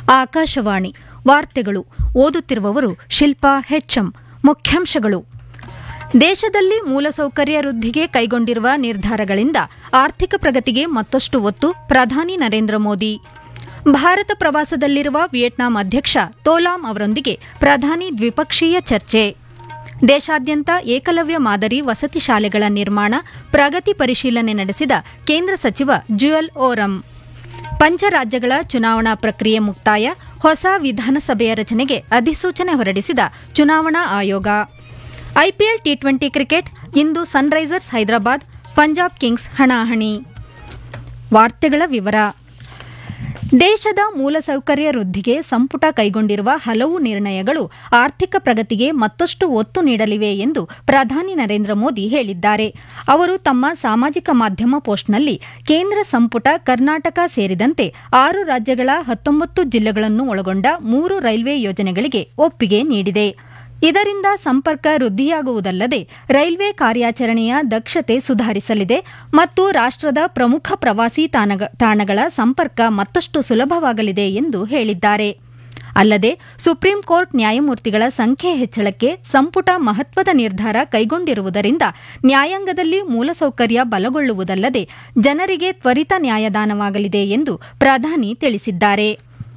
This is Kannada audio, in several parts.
ಆಕಾಶವಾಣಿ ವಾರ್ತೆಗಳು ಓದುತ್ತಿರುವವರು ಶಿಲ್ಪಾ ಹೆಚ್ಎಂ ಮುಖ್ಯಾಂಶಗಳು ದೇಶದಲ್ಲಿ ಮೂಲಸೌಕರ್ಯ ವೃದ್ಧಿಗೆ ಕೈಗೊಂಡಿರುವ ನಿರ್ಧಾರಗಳಿಂದ ಆರ್ಥಿಕ ಪ್ರಗತಿಗೆ ಮತ್ತಷ್ಟು ಒತ್ತು ಪ್ರಧಾನಿ ನರೇಂದ್ರ ಮೋದಿ ಭಾರತ ಪ್ರವಾಸದಲ್ಲಿರುವ ವಿಯೆಟ್ನಾಂ ಅಧ್ಯಕ್ಷ ತೋಲಾಂ ಅವರೊಂದಿಗೆ ಪ್ರಧಾನಿ ದ್ವಿಪಕ್ಷೀಯ ಚರ್ಚೆ ದೇಶಾದ್ಯಂತ ಏಕಲವ್ಯ ಮಾದರಿ ವಸತಿ ಶಾಲೆಗಳ ನಿರ್ಮಾಣ ಪ್ರಗತಿ ಪರಿಶೀಲನೆ ನಡೆಸಿದ ಕೇಂದ್ರ ಸಚಿವ ಜುಯಲ್ ಓರಂ ಪಂಚರಾಜ್ಯಗಳ ಚುನಾವಣಾ ಪ್ರಕ್ರಿಯೆ ಮುಕ್ತಾಯ ಹೊಸ ವಿಧಾನಸಭೆಯ ರಚನೆಗೆ ಅಧಿಸೂಚನೆ ಹೊರಡಿಸಿದ ಚುನಾವಣಾ ಆಯೋಗ ಐಪಿಎಲ್ ಟಿ ಟ್ವೆಂಟಿ ಕ್ರಿಕೆಟ್ ಇಂದು ಸನ್ರೈಸರ್ಸ್ ಹೈದರಾಬಾದ್ ಪಂಜಾಬ್ ಕಿಂಗ್ಸ್ ಹಣಾಹಣಿ ವಾರ್ತೆಗಳ ವಿವರ ದೇಶದ ಮೂಲಸೌಕರ್ಯ ವೃದ್ಧಿಗೆ ಸಂಪುಟ ಕೈಗೊಂಡಿರುವ ಹಲವು ನಿರ್ಣಯಗಳು ಆರ್ಥಿಕ ಪ್ರಗತಿಗೆ ಮತ್ತಷ್ಟು ಒತ್ತು ನೀಡಲಿವೆ ಎಂದು ಪ್ರಧಾನಿ ನರೇಂದ್ರ ಮೋದಿ ಹೇಳಿದ್ದಾರೆ ಅವರು ತಮ್ಮ ಸಾಮಾಜಿಕ ಮಾಧ್ಯಮ ಪೋಸ್ಟ್ನಲ್ಲಿ ಕೇಂದ್ರ ಸಂಪುಟ ಕರ್ನಾಟಕ ಸೇರಿದಂತೆ ಆರು ರಾಜ್ಯಗಳ ಹತ್ತೊಂಬತ್ತು ಜಿಲ್ಲೆಗಳನ್ನು ಒಳಗೊಂಡ ಮೂರು ರೈಲ್ವೆ ಯೋಜನೆಗಳಿಗೆ ಒಪ್ಪಿಗೆ ನೀಡಿದೆ ಇದರಿಂದ ಸಂಪರ್ಕ ವೃದ್ಧಿಯಾಗುವುದಲ್ಲದೆ ರೈಲ್ವೆ ಕಾರ್ಯಾಚರಣೆಯ ದಕ್ಷತೆ ಸುಧಾರಿಸಲಿದೆ ಮತ್ತು ರಾಷ್ಟ್ರದ ಪ್ರಮುಖ ಪ್ರವಾಸಿ ತಾಣಗಳ ಸಂಪರ್ಕ ಮತ್ತಷ್ಟು ಸುಲಭವಾಗಲಿದೆ ಎಂದು ಹೇಳಿದ್ದಾರೆ ಅಲ್ಲದೆ ಸುಪ್ರೀಂ ಕೋರ್ಟ್ ನ್ಯಾಯಮೂರ್ತಿಗಳ ಸಂಖ್ಯೆ ಹೆಚ್ಚಳಕ್ಕೆ ಸಂಪುಟ ಮಹತ್ವದ ನಿರ್ಧಾರ ಕೈಗೊಂಡಿರುವುದರಿಂದ ನ್ಯಾಯಾಂಗದಲ್ಲಿ ಮೂಲಸೌಕರ್ಯ ಬಲಗೊಳ್ಳುವುದಲ್ಲದೆ ಜನರಿಗೆ ತ್ವರಿತ ನ್ಯಾಯದಾನವಾಗಲಿದೆ ಎಂದು ಪ್ರಧಾನಿ ತಿಳಿಸಿದ್ದಾರೆ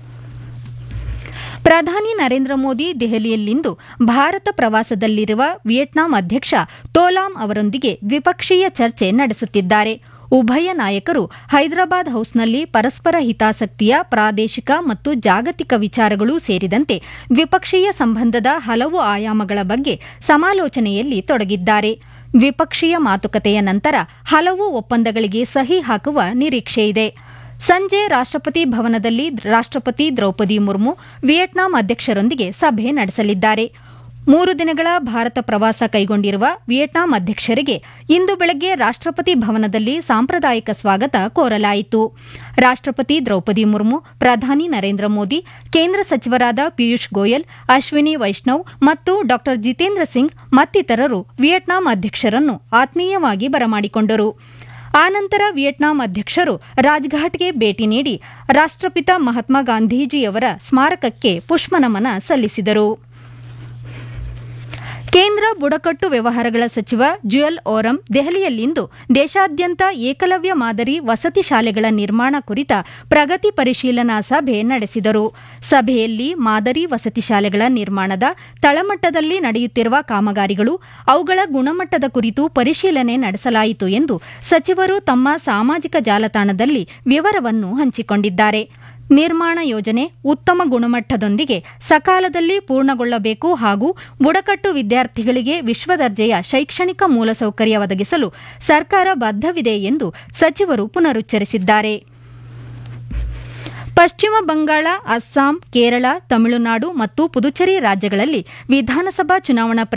ಪ್ರಧಾನಿ ನರೇಂದ್ರ ಮೋದಿ ದೆಹಲಿಯಲ್ಲಿಂದು ಭಾರತ ಪ್ರವಾಸದಲ್ಲಿರುವ ವಿಯೆಟ್ನಾಂ ಅಧ್ಯಕ್ಷ ತೋಲಾಂ ಅವರೊಂದಿಗೆ ದ್ವಿಪಕ್ಷೀಯ ಚರ್ಚೆ ನಡೆಸುತ್ತಿದ್ದಾರೆ ಉಭಯ ನಾಯಕರು ಹೈದರಾಬಾದ್ ಹೌಸ್ನಲ್ಲಿ ಪರಸ್ಪರ ಹಿತಾಸಕ್ತಿಯ ಪ್ರಾದೇಶಿಕ ಮತ್ತು ಜಾಗತಿಕ ವಿಚಾರಗಳೂ ಸೇರಿದಂತೆ ದ್ವಿಪಕ್ಷೀಯ ಸಂಬಂಧದ ಹಲವು ಆಯಾಮಗಳ ಬಗ್ಗೆ ಸಮಾಲೋಚನೆಯಲ್ಲಿ ತೊಡಗಿದ್ದಾರೆ ದ್ವಿಪಕ್ಷೀಯ ಮಾತುಕತೆಯ ನಂತರ ಹಲವು ಒಪ್ಪಂದಗಳಿಗೆ ಸಹಿ ಹಾಕುವ ನಿರೀಕ್ಷೆಯಿದೆ ಸಂಜೆ ರಾಷ್ಟ್ರಪತಿ ಭವನದಲ್ಲಿ ರಾಷ್ಟ್ರಪತಿ ದ್ರೌಪದಿ ಮುರ್ಮು ವಿಯೆಟ್ನಾಂ ಅಧ್ಯಕ್ಷರೊಂದಿಗೆ ಸಭೆ ನಡೆಸಲಿದ್ದಾರೆ ಮೂರು ದಿನಗಳ ಭಾರತ ಪ್ರವಾಸ ಕೈಗೊಂಡಿರುವ ವಿಯೆಟ್ನಾಂ ಅಧ್ಯಕ್ಷರಿಗೆ ಇಂದು ಬೆಳಗ್ಗೆ ರಾಷ್ಟ್ರಪತಿ ಭವನದಲ್ಲಿ ಸಾಂಪ್ರದಾಯಿಕ ಸ್ವಾಗತ ಕೋರಲಾಯಿತು ರಾಷ್ಟ್ರಪತಿ ದ್ರೌಪದಿ ಮುರ್ಮು ಪ್ರಧಾನಿ ನರೇಂದ್ರ ಮೋದಿ ಕೇಂದ್ರ ಸಚಿವರಾದ ಪಿಯೂಷ್ ಗೋಯಲ್ ಅಶ್ವಿನಿ ವೈಷ್ಣವ್ ಮತ್ತು ಡಾ ಜಿತೇಂದ್ರ ಸಿಂಗ್ ಮತ್ತಿತರರು ವಿಯೆಟ್ನಾಂ ಅಧ್ಯಕ್ಷರನ್ನು ಆತ್ಮೀಯವಾಗಿ ಬರಮಾಡಿಕೊಂಡರು ಆನಂತರ ವಿಯೆಟ್ನಾಂ ಅಧ್ಯಕ್ಷರು ರಾಜ್ಘಾಟ್ಗೆ ಭೇಟಿ ನೀಡಿ ರಾಷ್ಟ್ರಪಿತ ಮಹಾತ್ಮ ಗಾಂಧೀಜಿಯವರ ಸ್ಮಾರಕಕ್ಕೆ ಪುಷ್ಪನಮನ ಸಲ್ಲಿಸಿದರು ಕೇಂದ್ರ ಬುಡಕಟ್ಟು ವ್ಯವಹಾರಗಳ ಸಚಿವ ಜುಯಲ್ ಓರಂ ದೆಹಲಿಯಲ್ಲಿಂದು ದೇಶಾದ್ಯಂತ ಏಕಲವ್ಯ ಮಾದರಿ ವಸತಿ ಶಾಲೆಗಳ ನಿರ್ಮಾಣ ಕುರಿತ ಪ್ರಗತಿ ಪರಿಶೀಲನಾ ಸಭೆ ನಡೆಸಿದರು ಸಭೆಯಲ್ಲಿ ಮಾದರಿ ವಸತಿ ಶಾಲೆಗಳ ನಿರ್ಮಾಣದ ತಳಮಟ್ಟದಲ್ಲಿ ನಡೆಯುತ್ತಿರುವ ಕಾಮಗಾರಿಗಳು ಅವುಗಳ ಗುಣಮಟ್ಟದ ಕುರಿತು ಪರಿಶೀಲನೆ ನಡೆಸಲಾಯಿತು ಎಂದು ಸಚಿವರು ತಮ್ಮ ಸಾಮಾಜಿಕ ಜಾಲತಾಣದಲ್ಲಿ ವಿವರವನ್ನು ಹಂಚಿಕೊಂಡಿದ್ದಾರೆ ನಿರ್ಮಾಣ ಯೋಜನೆ ಉತ್ತಮ ಗುಣಮಟ್ಟದೊಂದಿಗೆ ಸಕಾಲದಲ್ಲಿ ಪೂರ್ಣಗೊಳ್ಳಬೇಕು ಹಾಗೂ ಬುಡಕಟ್ಟು ವಿದ್ಯಾರ್ಥಿಗಳಿಗೆ ವಿಶ್ವದರ್ಜೆಯ ಶೈಕ್ಷಣಿಕ ಮೂಲಸೌಕರ್ಯ ಒದಗಿಸಲು ಸರ್ಕಾರ ಬದ್ಧವಿದೆ ಎಂದು ಸಚಿವರು ಪುನರುಚ್ಚರಿಸಿದ್ದಾರೆ ಪಶ್ಚಿಮ ಬಂಗಾಳ ಅಸ್ಸಾಂ ಕೇರಳ ತಮಿಳುನಾಡು ಮತ್ತು ಪುದುಚೇರಿ ರಾಜ್ಯಗಳಲ್ಲಿ ವಿಧಾನಸಭಾ ಚುನಾವಣಾ